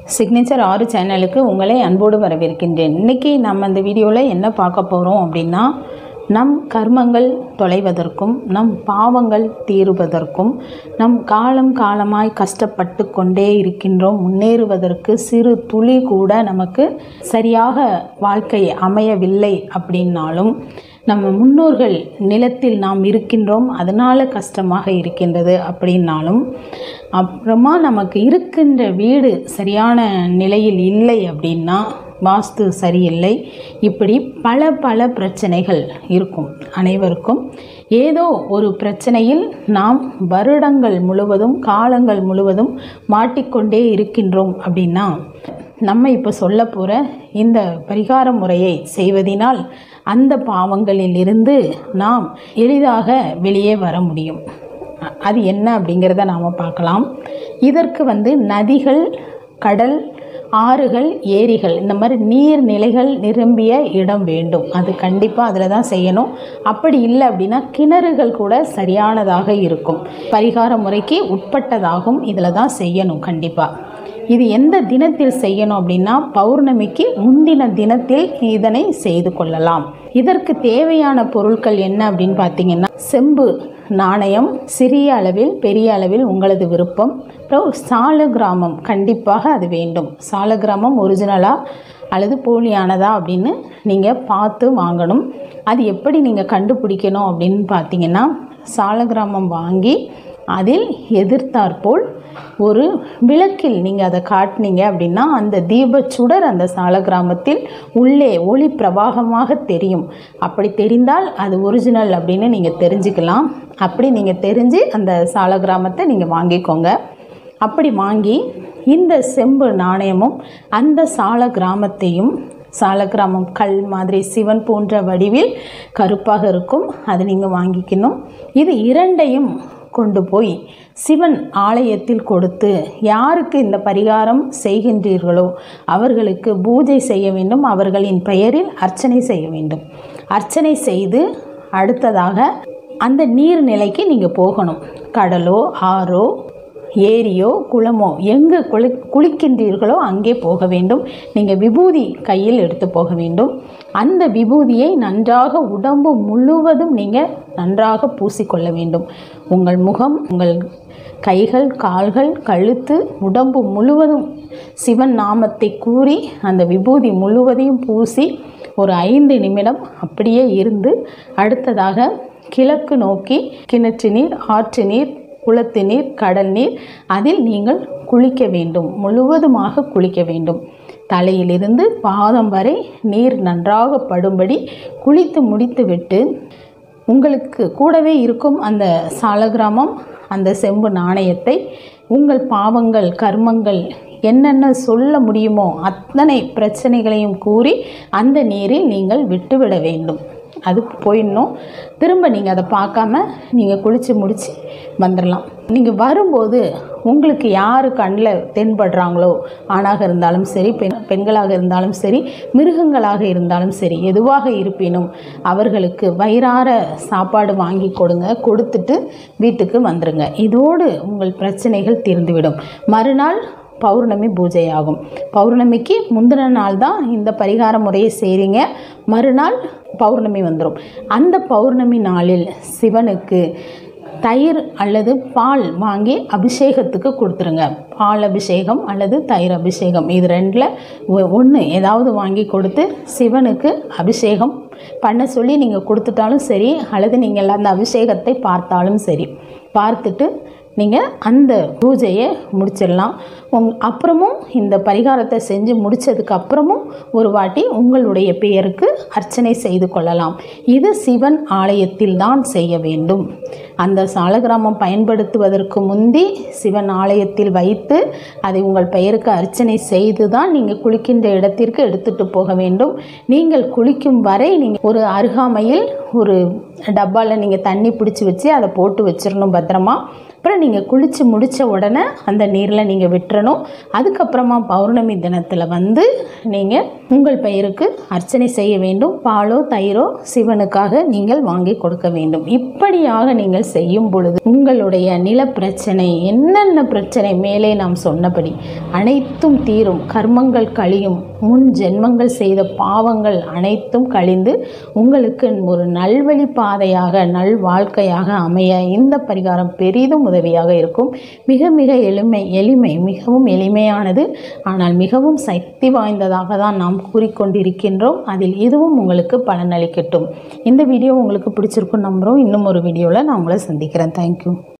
signature ஆறு சேனலுக்கு உங்களை அன்போடு வரவேற்கின்றேன் இன்னைக்கு நம்ம இந்த வீடியோவில் என்ன பார்க்க போகிறோம் அப்படின்னா நம் கர்மங்கள் தொலைவதற்கும் நம் பாவங்கள் தீருவதற்கும் நம் காலம் காலமாய் கஷ்டப்பட்டு கொண்டே இருக்கின்றோம் முன்னேறுவதற்கு சிறு துளி கூட நமக்கு சரியாக வாழ்க்கை அமையவில்லை அப்படின்னாலும் நம்ம முன்னோர்கள் நிலத்தில் நாம் இருக்கின்றோம் அதனால் கஷ்டமாக இருக்கின்றது அப்படின்னாலும் அப்புறமா நமக்கு இருக்கின்ற வீடு சரியான நிலையில் இல்லை அப்படின்னா வாஸ்து சரியில்லை இப்படி பல பல பிரச்சனைகள் இருக்கும் அனைவருக்கும் ஏதோ ஒரு பிரச்சனையில் நாம் வருடங்கள் முழுவதும் காலங்கள் முழுவதும் மாட்டிக்கொண்டே இருக்கின்றோம் அப்படின்னா நம்ம இப்போ சொல்ல போகிற இந்த பரிகார முறையை செய்வதினால் அந்த பாவங்களில் இருந்து நாம் எளிதாக வெளியே வர முடியும் அது என்ன அப்படிங்கிறத நாம் பார்க்கலாம் இதற்கு வந்து நதிகள் கடல் ஆறுகள் ஏரிகள் இந்த மாதிரி நீர்நிலைகள் நிரம்பிய இடம் வேண்டும் அது கண்டிப்பாக அதில் தான் செய்யணும் அப்படி இல்லை அப்படின்னா கிணறுகள் கூட சரியானதாக இருக்கும் பரிகார முறைக்கு உட்பட்டதாகும் இதில் தான் செய்யணும் கண்டிப்பாக இது எந்த தினத்தில் செய்யணும் அப்படின்னா பௌர்ணமிக்கு முந்தின தினத்தில் இதனை செய்து கொள்ளலாம் இதற்கு தேவையான பொருட்கள் என்ன அப்படின்னு பார்த்தீங்கன்னா செம்பு நாணயம் சிறிய அளவில் பெரிய அளவில் உங்களது விருப்பம் அப்புறம் சால கிராமம் கண்டிப்பாக அது வேண்டும் சால கிராமம் ஒரிஜினலாக அல்லது போலியானதா அப்படின்னு நீங்கள் பார்த்து வாங்கணும் அது எப்படி நீங்கள் கண்டுபிடிக்கணும் அப்படின்னு பார்த்தீங்கன்னா சால கிராமம் வாங்கி அதில் எதிர்த்தாற்போல் ஒரு விளக்கில் நீங்கள் அதை காட்டினீங்க அப்படின்னா அந்த தீபச்சுடர் அந்த சால கிராமத்தில் உள்ளே ஒளி பிரவாகமாக தெரியும் அப்படி தெரிந்தால் அது ஒரிஜினல் அப்படின்னு நீங்கள் தெரிஞ்சுக்கலாம் அப்படி நீங்கள் தெரிஞ்சு அந்த சால கிராமத்தை நீங்கள் வாங்கிக்கோங்க அப்படி வாங்கி இந்த செம்பு நாணயமும் அந்த சால கிராமத்தையும் சாலக்கிராமம் கல் மாதிரி சிவன் போன்ற வடிவில் கருப்பாக இருக்கும் அது நீங்கள் வாங்கிக்கணும் இது இரண்டையும் கொண்டு போய் சிவன் ஆலயத்தில் கொடுத்து யாருக்கு இந்த பரிகாரம் செய்கின்றீர்களோ அவர்களுக்கு பூஜை செய்ய வேண்டும் அவர்களின் பெயரில் அர்ச்சனை செய்ய வேண்டும் அர்ச்சனை செய்து அடுத்ததாக அந்த நீர்நிலைக்கு நீங்கள் போகணும் கடலோ ஆறோ ஏரியோ குளமோ எங்கு குளி குளிக்கின்றீர்களோ அங்கே போக வேண்டும் நீங்கள் விபூதி கையில் எடுத்து போக வேண்டும் அந்த விபூதியை நன்றாக உடம்பு முழுவதும் நீங்கள் நன்றாக பூசிக்கொள்ள வேண்டும் உங்கள் முகம் உங்கள் கைகள் கால்கள் கழுத்து உடம்பு முழுவதும் சிவன் நாமத்தை கூறி அந்த விபூதி முழுவதையும் பூசி ஒரு ஐந்து நிமிடம் அப்படியே இருந்து அடுத்ததாக கிழக்கு நோக்கி கிணற்று நீர் ஆற்று நீர் குளத்து நீர் கடல் நீர் அதில் நீங்கள் குளிக்க வேண்டும் முழுவதுமாக குளிக்க வேண்டும் தலையிலிருந்து பாதம் வரை நீர் நன்றாக படும்படி குளித்து முடித்துவிட்டு உங்களுக்கு கூடவே இருக்கும் அந்த சாலகிராமம் அந்த செம்பு நாணயத்தை உங்கள் பாவங்கள் கர்மங்கள் என்னென்ன சொல்ல முடியுமோ அத்தனை பிரச்சனைகளையும் கூறி அந்த நீரில் நீங்கள் விட்டுவிட வேண்டும் அது போயிடணும் திரும்ப நீங்கள் அதை பார்க்காம நீங்கள் குளித்து முடித்து வந்துடலாம் நீங்கள் வரும்போது உங்களுக்கு யார் கண்ணில் தென்படுறாங்களோ ஆணாக இருந்தாலும் சரி பெண் பெண்களாக இருந்தாலும் சரி மிருகங்களாக இருந்தாலும் சரி எதுவாக இருப்பினும் அவர்களுக்கு வயிறார சாப்பாடு வாங்கி கொடுங்க கொடுத்துட்டு வீட்டுக்கு வந்துடுங்க இதோடு உங்கள் பிரச்சனைகள் தீர்ந்துவிடும் மறுநாள் பௌர்ணமி பூஜை ஆகும் பௌர்ணமிக்கு முந்தின நாள் தான் இந்த பரிகார முறையை செய்கிறீங்க மறுநாள் பௌர்ணமி வந்துடும் அந்த பௌர்ணமி நாளில் சிவனுக்கு தயிர் அல்லது பால் வாங்கி அபிஷேகத்துக்கு கொடுத்துருங்க பால் அபிஷேகம் அல்லது தயிர் அபிஷேகம் இது ரெண்டில் ஒன்று ஏதாவது வாங்கி கொடுத்து சிவனுக்கு அபிஷேகம் பண்ண சொல்லி நீங்கள் கொடுத்துட்டாலும் சரி அல்லது நீங்கள் அந்த அபிஷேகத்தை பார்த்தாலும் சரி பார்த்துட்டு நீங்கள் அந்த பூஜையை முடிச்சிடலாம் உங் அப்புறமும் இந்த பரிகாரத்தை செஞ்சு முடித்ததுக்கு அப்புறமும் ஒரு வாட்டி உங்களுடைய பெயருக்கு அர்ச்சனை செய்து கொள்ளலாம் இது சிவன் ஆலயத்தில் தான் செய்ய வேண்டும் அந்த சாலகிராமம் பயன்படுத்துவதற்கு முந்தி சிவன் ஆலயத்தில் வைத்து அதை உங்கள் பெயருக்கு அர்ச்சனை செய்து தான் நீங்கள் குளிக்கின்ற இடத்திற்கு எடுத்துகிட்டு போக வேண்டும் நீங்கள் குளிக்கும் வரை நீங்கள் ஒரு அருகாமையில் ஒரு டப்பாவில் நீங்கள் தண்ணி பிடிச்சி வச்சு அதை போட்டு வச்சிடணும் பத்திரமா அப்புறம் நீங்கள் குளித்து முடித்த உடனே அந்த நீரில் நீங்கள் விட்டுறணும் அதுக்கப்புறமா பௌர்ணமி தினத்தில் வந்து நீங்கள் உங்கள் பெயருக்கு அர்ச்சனை செய்ய வேண்டும் பாலோ தயிரோ சிவனுக்காக நீங்கள் வாங்கி கொடுக்க வேண்டும் இப்படியாக நீங்கள் செய்யும் பொழுது உங்களுடைய நில பிரச்சனை என்னென்ன பிரச்சனை மேலே நாம் சொன்னபடி அனைத்தும் தீரும் கர்மங்கள் கழியும் முன் ஜென்மங்கள் செய்த பாவங்கள் அனைத்தும் கழிந்து உங்களுக்கு ஒரு நல்வழி பாதையாக நல் வாழ்க்கையாக அமைய இந்த பரிகாரம் பெரிதும் உதவியாக இருக்கும் மிக மிக எளிமை எளிமை மிகவும் எளிமையானது ஆனால் மிகவும் சக்தி வாய்ந்ததாக தான் நாம் கூறிக்கொண்டிருக்கின்றோம் அதில் இதுவும் உங்களுக்கு பலனளிக்கட்டும் இந்த வீடியோ உங்களுக்கு பிடிச்சிருக்கும் நம்புகிறோம் இன்னும் ஒரு வீடியோவில் நான் உங்களை சந்திக்கிறேன் தேங்க்யூ